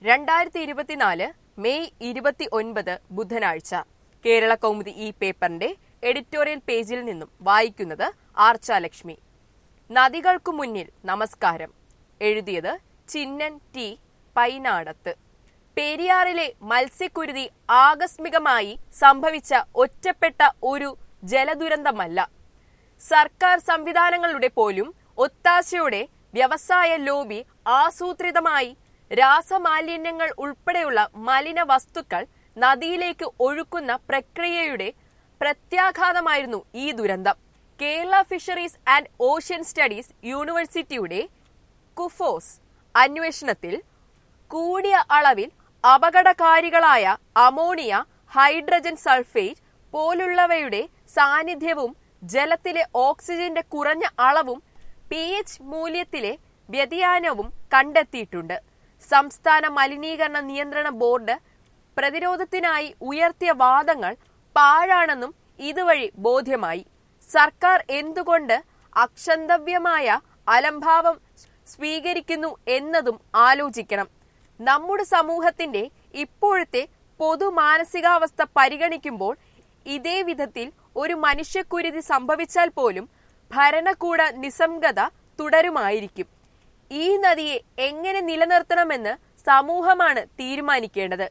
രണ്ടായിരത്തി ഇരുപത്തിനാല് മെയ് ഇരുപത്തി ഒൻപത് ബുധനാഴ്ച കേരള കൗമുദി ഈ പേപ്പറിന്റെ എഡിറ്റോറിയൽ പേജിൽ നിന്നും വായിക്കുന്നത് ആർച്ചാലക്ഷ്മി നദികൾക്കു മുന്നിൽ നമസ്കാരം എഴുതിയത് ചിന്നൻ ടി പൈനാടത്ത് പെരിയാറിലെ മത്സ്യക്കുരുതി ആകസ്മികമായി സംഭവിച്ച ഒറ്റപ്പെട്ട ഒരു ജലദുരന്തമല്ല സർക്കാർ സംവിധാനങ്ങളുടെ പോലും ഒത്താശയോടെ വ്യവസായ ലോബി ആസൂത്രിതമായി രാസമാലിന്യങ്ങൾ ഉൾപ്പെടെയുള്ള മലിന വസ്തുക്കൾ നദിയിലേക്ക് ഒഴുക്കുന്ന പ്രക്രിയയുടെ പ്രത്യാഘാതമായിരുന്നു ഈ ദുരന്തം Kerala fisheries and ocean studies യൂണിവേഴ്സിറ്റിയുടെ കുഫോസ് അന്വേഷണത്തിൽ കൂടിയ അളവിൽ അപകടകാരികളായ അമോണിയ ഹൈഡ്രജൻ സൾഫേറ്റ് പോലുള്ളവയുടെ സാന്നിധ്യവും ജലത്തിലെ ഓക്സിജന്റെ കുറഞ്ഞ അളവും പി എച്ച് മൂല്യത്തിലെ വ്യതിയാനവും കണ്ടെത്തിയിട്ടുണ്ട് സംസ്ഥാന മലിനീകരണ നിയന്ത്രണ ബോർഡ് പ്രതിരോധത്തിനായി ഉയർത്തിയ വാദങ്ങൾ പാഴാണെന്നും ഇതുവഴി ബോധ്യമായി സർക്കാർ എന്തുകൊണ്ട് അക്ഷന്തവ്യമായ അലംഭാവം സ്വീകരിക്കുന്നു എന്നതും ആലോചിക്കണം നമ്മുടെ സമൂഹത്തിന്റെ ഇപ്പോഴത്തെ പൊതു മാനസികാവസ്ഥ പരിഗണിക്കുമ്പോൾ ഇതേ വിധത്തിൽ ഒരു മനുഷ്യക്കുരുതി സംഭവിച്ചാൽ പോലും ഭരണകൂട നിസ്സംഗത തുടരുമായിരിക്കും ഈ നദിയെ എങ്ങനെ നിലനിർത്തണമെന്ന് സമൂഹമാണ് തീരുമാനിക്കേണ്ടത്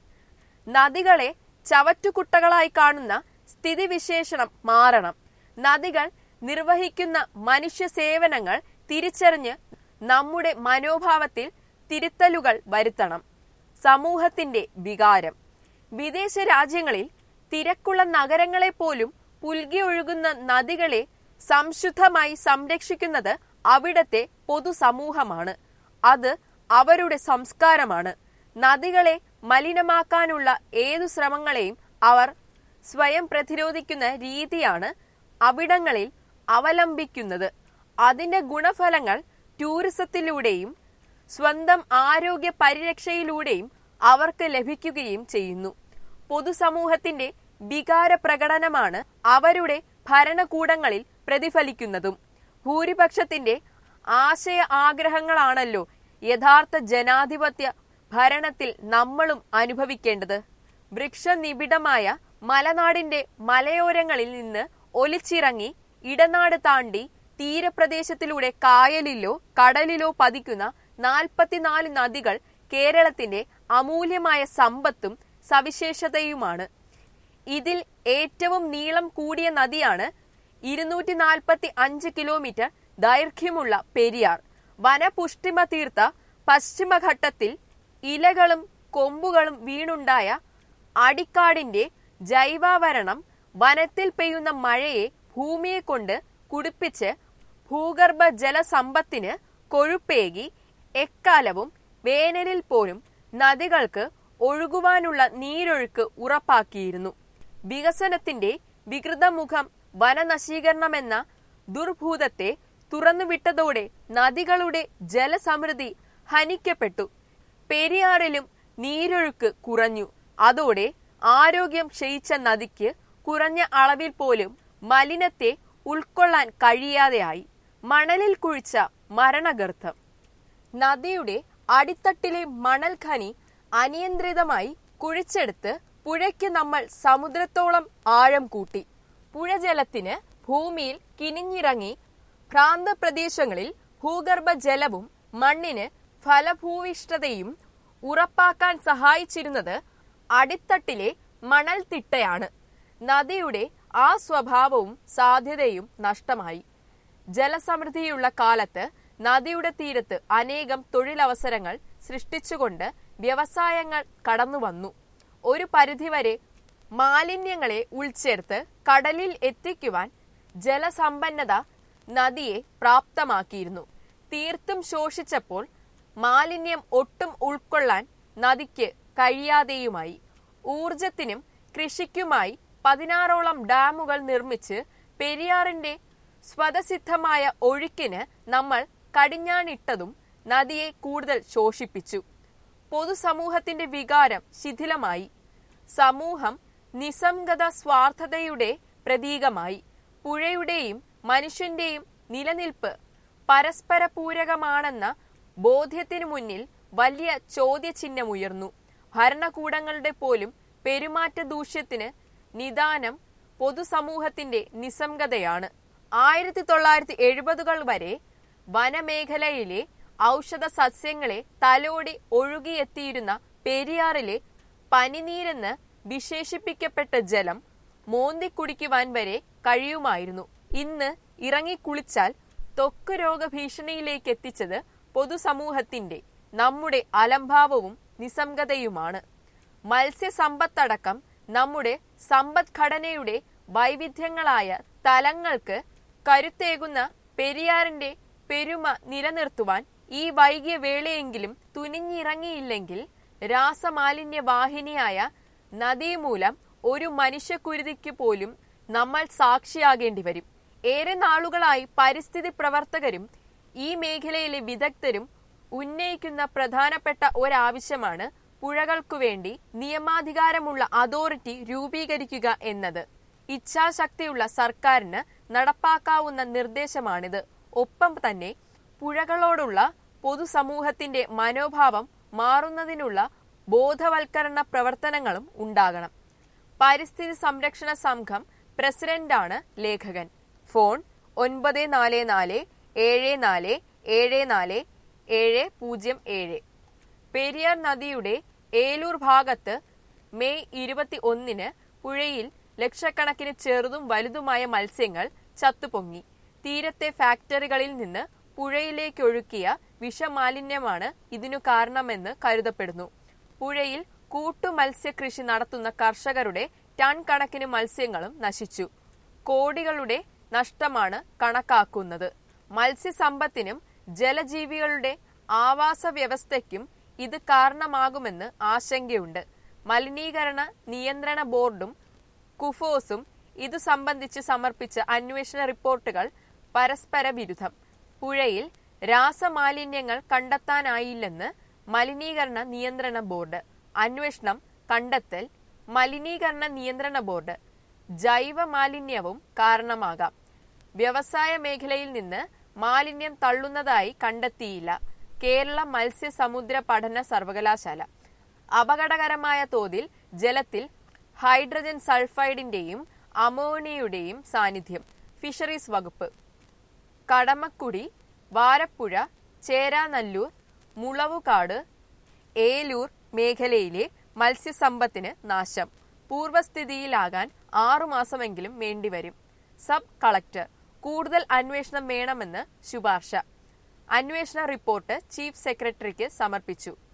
നദികളെ ചവറ്റുകുട്ടകളായി കാണുന്ന സ്ഥിതിവിശേഷണം മാറണം നദികൾ നിർവഹിക്കുന്ന മനുഷ്യ സേവനങ്ങൾ തിരിച്ചറിഞ്ഞ് നമ്മുടെ മനോഭാവത്തിൽ തിരുത്തലുകൾ വരുത്തണം സമൂഹത്തിന്റെ വികാരം വിദേശ രാജ്യങ്ങളിൽ തിരക്കുള്ള നഗരങ്ങളെ പോലും പുൽകി ഒഴുകുന്ന നദികളെ സംശുദ്ധമായി സംരക്ഷിക്കുന്നത് അവിടത്തെ പൊതുസമൂഹമാണ് അത് അവരുടെ സംസ്കാരമാണ് നദികളെ മലിനമാക്കാനുള്ള ഏതു ശ്രമങ്ങളെയും അവർ സ്വയം പ്രതിരോധിക്കുന്ന രീതിയാണ് അവിടങ്ങളിൽ അവലംബിക്കുന്നത് അതിന്റെ ഗുണഫലങ്ങൾ ടൂറിസത്തിലൂടെയും സ്വന്തം ആരോഗ്യ പരിരക്ഷയിലൂടെയും അവർക്ക് ലഭിക്കുകയും ചെയ്യുന്നു പൊതുസമൂഹത്തിന്റെ വികാര പ്രകടനമാണ് അവരുടെ ഭരണകൂടങ്ങളിൽ പ്രതിഫലിക്കുന്നതും ഭൂരിപക്ഷത്തിന്റെ ആശയ ആഗ്രഹങ്ങളാണല്ലോ യഥാർത്ഥ ജനാധിപത്യ ഭരണത്തിൽ നമ്മളും അനുഭവിക്കേണ്ടത് വൃക്ഷനിബിഡമായ മലനാടിന്റെ മലയോരങ്ങളിൽ നിന്ന് ഒലിച്ചിറങ്ങി ഇടനാട് താണ്ടി തീരപ്രദേശത്തിലൂടെ കായലിലോ കടലിലോ പതിക്കുന്ന നാൽപ്പത്തിനാല് നദികൾ കേരളത്തിന്റെ അമൂല്യമായ സമ്പത്തും സവിശേഷതയുമാണ് ഇതിൽ ഏറ്റവും നീളം കൂടിയ നദിയാണ് ഇരുന്നൂറ്റി നാൽപ്പത്തി അഞ്ച് കിലോമീറ്റർ ദൈർഘ്യമുള്ള പെരിയാർ വനപുഷ്ടിമ തീർത്ത പശ്ചിമഘട്ടത്തിൽ ഇലകളും കൊമ്പുകളും വീണുണ്ടായ അടിക്കാടിന്റെ ജൈവാവരണം വനത്തിൽ പെയ്യുന്ന മഴയെ ഭൂമിയെ കൊണ്ട് കുടിപ്പിച്ച് ഭൂഗർഭ ജലസമ്പത്തിന് കൊഴുപ്പേകി എക്കാലവും വേനലിൽ പോലും നദികൾക്ക് ഒഴുകുവാനുള്ള നീരൊഴുക്ക് ഉറപ്പാക്കിയിരുന്നു വികസനത്തിന്റെ വികൃതമുഖം വനനശീകരണമെന്ന ദുർഭൂതത്തെ തുറന്നുവിട്ടതോടെ നദികളുടെ ജലസമൃദ്ധി ഹനിക്കപ്പെട്ടു പെരിയാറിലും നീരൊഴുക്ക് കുറഞ്ഞു അതോടെ ആരോഗ്യം ക്ഷയിച്ച നദിക്ക് കുറഞ്ഞ അളവിൽ പോലും മലിനത്തെ ഉൾക്കൊള്ളാൻ കഴിയാതെയായി മണലിൽ കുഴിച്ച മരണഗർത്തം നദിയുടെ അടിത്തട്ടിലെ മണൽ ഖനി അനിയന്ത്രിതമായി കുഴിച്ചെടുത്ത് പുഴയ്ക്ക് നമ്മൾ സമുദ്രത്തോളം ആഴം കൂട്ടി പുഴജലത്തിന് ഭൂമിയിൽ കിനിഞ്ഞിറങ്ങി പ്രാന്തപ്രദേശങ്ങളിൽ ഭൂഗർഭ ജലവും മണ്ണിന് ഫലഭൂവിഷ്ഠതയും ഉറപ്പാക്കാൻ സഹായിച്ചിരുന്നത് അടിത്തട്ടിലെ മണൽ തിട്ടയാണ് നദിയുടെ ആ സ്വഭാവവും സാധ്യതയും നഷ്ടമായി ജലസമൃദ്ധിയുള്ള കാലത്ത് നദിയുടെ തീരത്ത് അനേകം തൊഴിലവസരങ്ങൾ സൃഷ്ടിച്ചുകൊണ്ട് വ്യവസായങ്ങൾ കടന്നുവന്നു ഒരു പരിധിവരെ മാലിന്യങ്ങളെ ഉൾച്ചേർത്ത് കടലിൽ എത്തിക്കുവാൻ ജലസമ്പന്നത നദിയെ പ്രാപ്തമാക്കിയിരുന്നു തീർത്തും ശോഷിച്ചപ്പോൾ മാലിന്യം ഒട്ടും ഉൾക്കൊള്ളാൻ നദിക്ക് കഴിയാതെയുമായി ഊർജത്തിനും കൃഷിക്കുമായി പതിനാറോളം ഡാമുകൾ നിർമ്മിച്ച് പെരിയാറിന്റെ സ്വതസിദ്ധമായ ഒഴുക്കിന് നമ്മൾ കടിഞ്ഞാണിട്ടതും നദിയെ കൂടുതൽ ശോഷിപ്പിച്ചു പൊതുസമൂഹത്തിന്റെ വികാരം ശിഥിലമായി സമൂഹം നിസ്സംഗത സ്വാർത്ഥതയുടെ പ്രതീകമായി പുഴയുടെയും മനുഷ്യന്റെയും നിലനിൽപ്പ് പരസ്പര പൂരകമാണെന്ന ബോധ്യത്തിനു മുന്നിൽ വലിയ ചോദ്യചിഹ്നമുയർന്നു ഭരണകൂടങ്ങളുടെ പോലും പെരുമാറ്റ ദൂഷ്യത്തിന് നിദാനം പൊതുസമൂഹത്തിന്റെ നിസ്സംഗതയാണ് ആയിരത്തി തൊള്ളായിരത്തി എഴുപതുകൾ വരെ വനമേഖലയിലെ ഔഷധ സസ്യങ്ങളെ തലോടി ഒഴുകിയെത്തിയിരുന്ന പെരിയാറിലെ പനിനീരെന്ന് വിശേഷിപ്പിക്കപ്പെട്ട ജലം മോന്തി കുടിക്കുവാൻ വരെ കഴിയുമായിരുന്നു ഇന്ന് ഇറങ്ങിക്കുളിച്ചാൽ ത്വക്ക് രോഗ ഭീഷണിയിലേക്ക് എത്തിച്ചത് പൊതുസമൂഹത്തിന്റെ നമ്മുടെ അലംഭാവവും നിസ്സംഗതയുമാണ് മത്സ്യസമ്പത്തടക്കം നമ്മുടെ സമ്പദ്ഘടനയുടെ വൈവിധ്യങ്ങളായ തലങ്ങൾക്ക് കരുത്തേകുന്ന പെരിയാറിന്റെ പെരുമ നിലനിർത്തുവാൻ ഈ വൈകിയ വേളയെങ്കിലും തുനിഞ്ഞിറങ്ങിയില്ലെങ്കിൽ രാസമാലിന്യ വാഹിനിയായ നദി മൂലം ഒരു മനുഷ്യക്കുരുതിക്ക് പോലും നമ്മൾ സാക്ഷിയാകേണ്ടി വരും ഏറെ നാളുകളായി പരിസ്ഥിതി പ്രവർത്തകരും ഈ മേഖലയിലെ വിദഗ്ധരും ഉന്നയിക്കുന്ന പ്രധാനപ്പെട്ട ഒരാവശ്യമാണ് പുഴകൾക്കു വേണ്ടി നിയമാധികാരമുള്ള അതോറിറ്റി രൂപീകരിക്കുക എന്നത് ഇച്ഛാശക്തിയുള്ള സർക്കാരിന് നടപ്പാക്കാവുന്ന നിർദ്ദേശമാണിത് ഒപ്പം തന്നെ പുഴകളോടുള്ള പൊതുസമൂഹത്തിന്റെ മനോഭാവം മാറുന്നതിനുള്ള ബോധവൽക്കരണ പ്രവർത്തനങ്ങളും ഉണ്ടാകണം പരിസ്ഥിതി സംരക്ഷണ സംഘം പ്രസിഡന്റാണ് ലേഖകൻ ഫോൺ ഒൻപത് നാല് നാല് ഏഴ് നാല് ഏഴ് നാല് ഏഴ് പൂജ്യം ഏഴ് പെരിയാർ നദിയുടെ ഏലൂർ ഭാഗത്ത് മെയ് ഇരുപത്തി ഒന്നിന് പുഴയിൽ ലക്ഷക്കണക്കിന് ചെറുതും വലുതുമായ മത്സ്യങ്ങൾ ചത്തുപൊങ്ങി തീരത്തെ ഫാക്ടറികളിൽ നിന്ന് പുഴയിലേക്കൊഴുക്കിയ വിഷമാലിന്യമാണ് ഇതിനു കാരണമെന്ന് കരുതപ്പെടുന്നു പുഴയിൽ കൂട്ടുമത്സ്യകൃഷി നടത്തുന്ന കർഷകരുടെ ടൺ കണക്കിന് മത്സ്യങ്ങളും നശിച്ചു കോടികളുടെ നഷ്ടമാണ് കണക്കാക്കുന്നത് മത്സ്യസമ്പത്തിനും ജലജീവികളുടെ ആവാസ വ്യവസ്ഥയ്ക്കും ഇത് കാരണമാകുമെന്ന് ആശങ്കയുണ്ട് മലിനീകരണ നിയന്ത്രണ ബോർഡും കുഫോസും ഇതു സംബന്ധിച്ച് സമർപ്പിച്ച അന്വേഷണ റിപ്പോർട്ടുകൾ പരസ്പര വിരുദ്ധം പുഴയിൽ രാസമാലിന്യങ്ങൾ കണ്ടെത്താനായില്ലെന്ന് മലിനീകരണ നിയന്ത്രണ ബോർഡ് അന്വേഷണം കണ്ടെത്തൽ മലിനീകരണ നിയന്ത്രണ ബോർഡ് ജൈവ മാലിന്യവും കാരണമാകാം വ്യവസായ മേഖലയിൽ നിന്ന് മാലിന്യം തള്ളുന്നതായി കണ്ടെത്തിയില്ല കേരള മത്സ്യസമുദ്ര പഠന സർവകലാശാല അപകടകരമായ തോതിൽ ജലത്തിൽ ഹൈഡ്രജൻ സൾഫൈഡിന്റെയും അമോണിയയുടെയും സാന്നിധ്യം ഫിഷറീസ് വകുപ്പ് കടമക്കുടി വാരപ്പുഴ ചേരാനല്ലൂർ മുളവുകാട് ഏലൂർ മേഖലയിലെ മത്സ്യസമ്പത്തിന് നാശം പൂർവ്വസ്ഥിതിയിലാകാൻ ആറുമാസമെങ്കിലും വേണ്ടിവരും സബ് കളക്ടർ കൂടുതൽ അന്വേഷണം വേണമെന്ന് ശുപാർശ അന്വേഷണ റിപ്പോർട്ട് ചീഫ് സെക്രട്ടറിക്ക് സമർപ്പിച്ചു